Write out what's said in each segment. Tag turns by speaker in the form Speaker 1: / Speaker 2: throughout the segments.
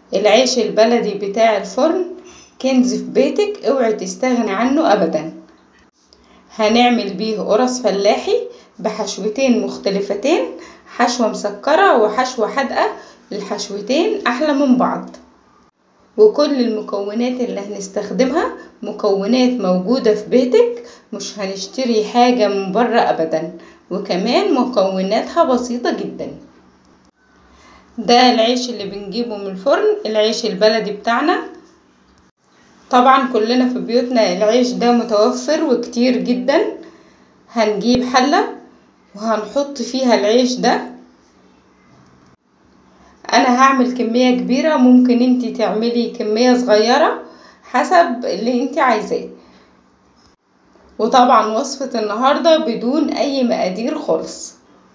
Speaker 1: العيش البلدي بتاع الفرن كنز في بيتك اوعي تستغني عنه ابدا هنعمل بيه قرص فلاحي بحشوتين مختلفتين حشوة مسكرة وحشوة حادقة الحشوتين احلى من بعض وكل المكونات اللي هنستخدمها مكونات موجودة في بيتك مش هنشتري حاجة من بره ابدا وكمان مكوناتها بسيطة جدا ده العيش اللي بنجيبه من الفرن العيش البلدي بتاعنا طبعا كلنا في بيوتنا العيش ده متوفر وكتير جدا هنجيب حلة وهنحط فيها العيش ده انا هعمل كمية كبيرة ممكن انتي تعملي كمية صغيرة حسب اللي انتي عايزاه وطبعا وصفة النهاردة بدون اي مقادير خالص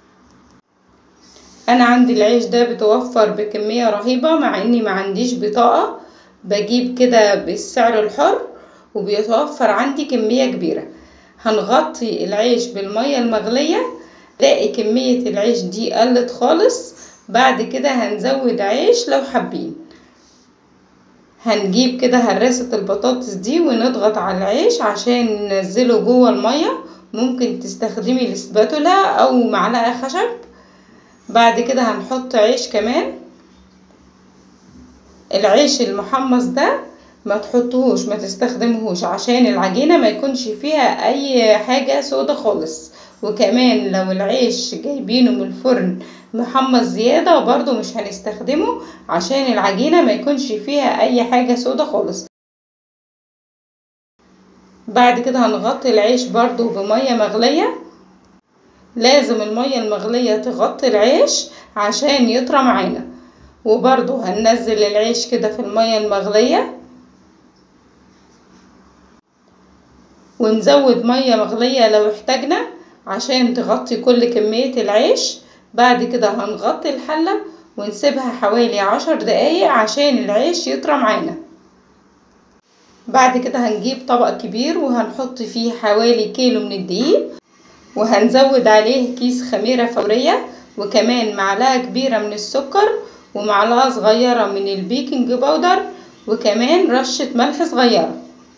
Speaker 1: انا عندي العيش ده بتوفر بكمية رهيبة مع اني ما عنديش بطاقة بجيب كده بالسعر الحر وبيتوفر عندي كمية كبيرة هنغطي العيش بالمية المغلية تلاقي كمية العيش دي قلت خالص بعد كده هنزود عيش لو حابين هنجيب كده هراسة البطاطس دي ونضغط على العيش عشان ننزله جوه المية ممكن تستخدمي الاسباتولا او معلقة خشب بعد كده هنحط عيش كمان العيش المحمص ده ما تحطوهوش ما تستخدمهوش عشان العجينة ما يكونش فيها اي حاجة سودة خالص وكمان لو العيش جايبينه من الفرن محمص زيادة برضو مش هنستخدمه عشان العجينة ما يكونش فيها اي حاجة سودة خالص بعد كده هنغطي العيش برضو بمية مغلية لازم المية المغلية تغطي العيش عشان يطرى معانا وبرضو هننزل العيش كده في المية المغلية ونزود مية مغلية لو احتاجنا عشان تغطي كل كمية العيش بعد كده هنغطي الحلة ونسيبها حوالي عشر دقايق عشان العيش يطرى معانا بعد كده هنجيب طبق كبير وهنحط فيه حوالي كيلو من الدقيق وهنزود عليه كيس خميرة فورية وكمان معلقة كبيرة من السكر ومعلقة صغيرة من البيكنج باودر وكمان رشة ملح صغيرة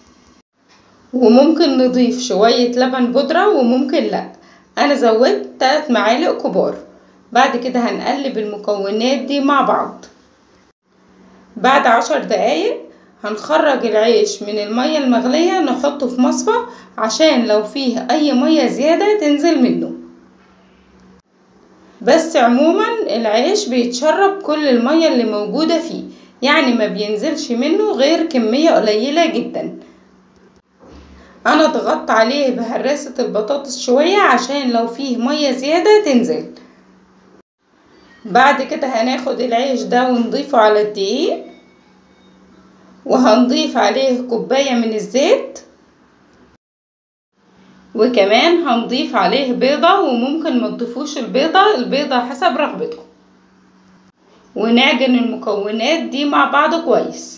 Speaker 1: وممكن نضيف شوية لبن بودرة وممكن لا انا زودت 3 معالق كبار بعد كده هنقلب المكونات دي مع بعض بعد عشر دقايق هنخرج العيش من المية المغلية نحطه في مصفى عشان لو فيه اي مية زيادة تنزل منه بس عموما العيش بيتشرب كل المية اللي موجودة فيه يعني ما بينزلش منه غير كمية قليلة جدا انا ضغطت عليه بهراسة البطاطس شوية عشان لو فيه مية زيادة تنزل بعد كده هناخد العيش ده ونضيفه على الدقيق وهنضيف عليه كوباية من الزيت وكمان هنضيف عليه بيضة وممكن ما تضيفوش البيضة البيضة حسب رغبتكم ونعجن المكونات دي مع بعض كويس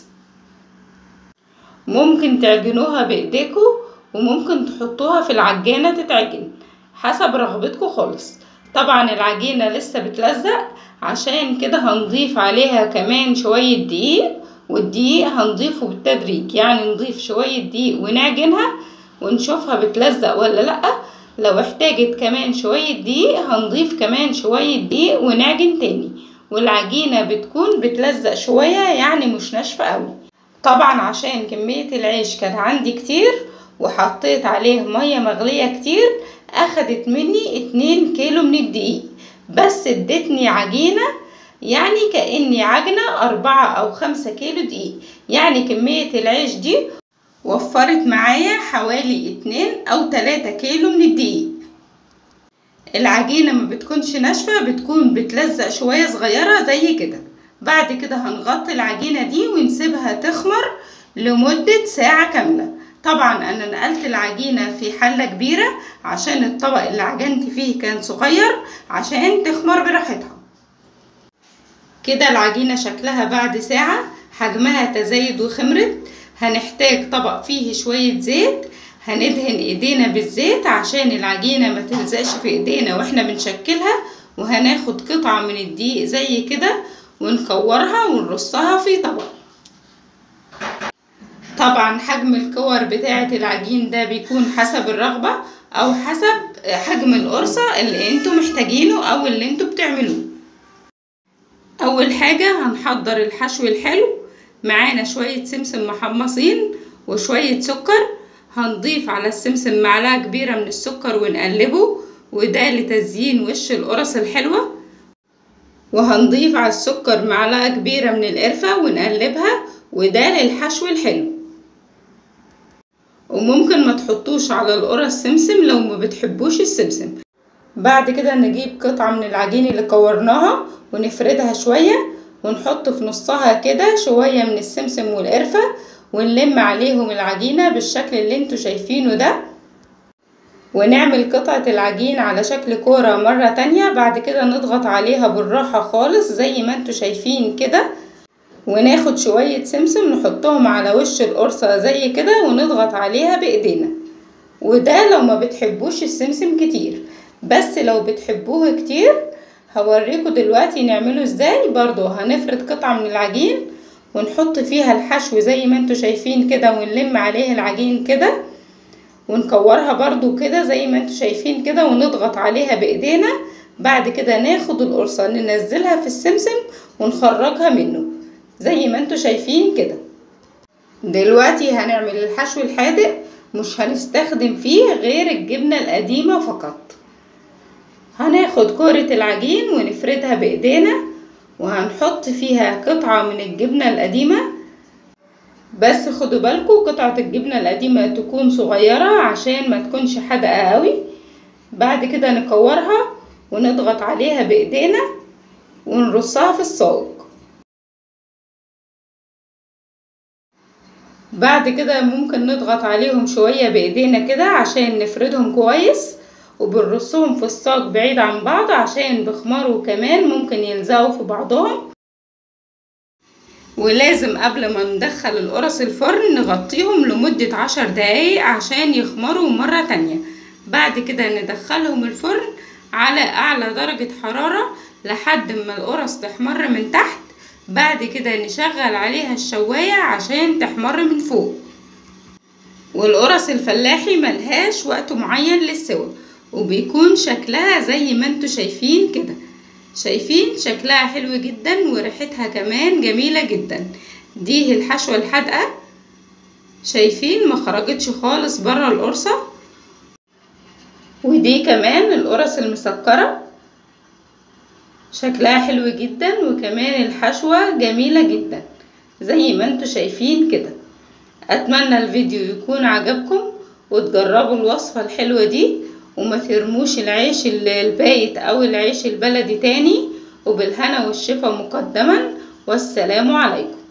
Speaker 1: ممكن تعجنوها بايديكم وممكن تحطوها في العجانة تتعجن حسب رغبتكم خالص طبعا العجينة لسه بتلزق عشان كده هنضيف عليها كمان شوية دقيق والدقيق هنضيفه بالتدريج يعني نضيف شوية دقيق ونعجنها ونشوفها بتلزق ولا لأ لو احتاجت كمان شوية دقيق هنضيف كمان شوية دقيق ونعجن تاني والعجينة بتكون بتلزق شوية يعني مش ناشفة قوي طبعا عشان كمية العيش كان عندي كتير وحطيت عليه مية مغلية كتير اخدت مني اتنين كيلو من الدقيق بس ادتني عجينة يعني كأني عجنة أربعة أو خمسة كيلو دقيق يعني كمية العيش دي وفرت معايا حوالي اتنين أو تلاتة كيلو من الدقيق العجينة ما بتكونش ناشفة بتكون بتلزق شوية صغيرة زي كده بعد كده هنغطي العجينة دي ونسيبها تخمر لمدة ساعة كاملة طبعا انا نقلت العجينة في حلة كبيرة عشان الطبق اللي عجنت فيه كان صغير عشان تخمر براحتها كده العجينة شكلها بعد ساعة حجمها تزايد وخمرت هنحتاج طبق فيه شوية زيت هندهن ايدينا بالزيت عشان العجينة ما تلزقش في ايدينا واحنا بنشكلها وهناخد قطعة من الدقيق زي كده ونكورها ونرصها في طبق طبعا حجم الكور بتاعة العجين ده بيكون حسب الرغبة او حسب حجم القرصة اللي انتوا محتاجينه او اللي انتوا بتعملوه اول حاجة هنحضر الحشو الحلو معانا شوية سمسم محمصين وشوية سكر هنضيف على السمسم معلقة كبيرة من السكر ونقلبه وده لتزيين وش القرص الحلوة وهنضيف على السكر معلقة كبيرة من القرفة ونقلبها وده للحشو الحلو وممكن ما تحطوش على القرص سمسم لو ما بتحبوش السمسم بعد كده نجيب قطعة من العجين اللي كورناها ونفردها شوية ونحط في نصها كده شوية من السمسم والقرفة ونلم عليهم العجينة بالشكل اللي انتوا شايفينه ده ونعمل قطعة العجين على شكل كورة مرة تانية بعد كده نضغط عليها بالراحة خالص زي ما انتوا شايفين كده وناخد شوية سمسم نحطهم على وش القرصة زي كده ونضغط عليها بايدينا وده لو ما بتحبوش السمسم كتير بس لو بتحبوه كتير هوريكم دلوقتي نعمله ازاي برضو هنفرد قطعة من العجين ونحط فيها الحشو زي ما انتوا شايفين كده ونلم عليه العجين كده ونكورها برضو كده زي ما انتوا شايفين كده ونضغط عليها بايدينا بعد كده ناخد القرصة ننزلها في السمسم ونخرجها منه زي ما انتوا شايفين كده دلوقتي هنعمل الحشو الحادق مش هنستخدم فيه غير الجبنة القديمة فقط هناخد كرة العجين ونفردها بايدينا وهنحط فيها قطعة من الجبنة القديمة بس خدوا بالكم قطعة الجبنة القديمة تكون صغيرة عشان ما تكونش حادقة قوي بعد كده نكورها ونضغط عليها بايدينا ونرصها في الصاج بعد كده ممكن نضغط عليهم شوية بايدينا كده عشان نفردهم كويس وبنرصهم في الصاج بعيد عن بعض عشان بخماروا كمان ممكن يلزقوا في بعضهم ولازم قبل ما ندخل القرص الفرن نغطيهم لمدة عشر دقايق عشان يخمروا مرة تانية بعد كده ندخلهم الفرن على أعلى درجة حرارة لحد ما القرص تحمر من تحت بعد كده نشغل عليها الشواية عشان تحمر من فوق والقرص الفلاحي ملهاش وقت معين للسوى وبيكون شكلها زي ما انتوا شايفين كده شايفين شكلها حلو جدا وريحتها كمان جميلة جدا دي الحشوة الحادقة شايفين ما خرجتش خالص برا القرصة ودي كمان القرص المسكرة شكلها حلو جدا وكمان الحشوة جميلة جدا زي ما انتوا شايفين كده اتمنى الفيديو يكون عجبكم وتجربوا الوصفة الحلوة دي وما ترموش العيش البايت او العيش البلدي تاني وبالهنا والشفا مقدما والسلام عليكم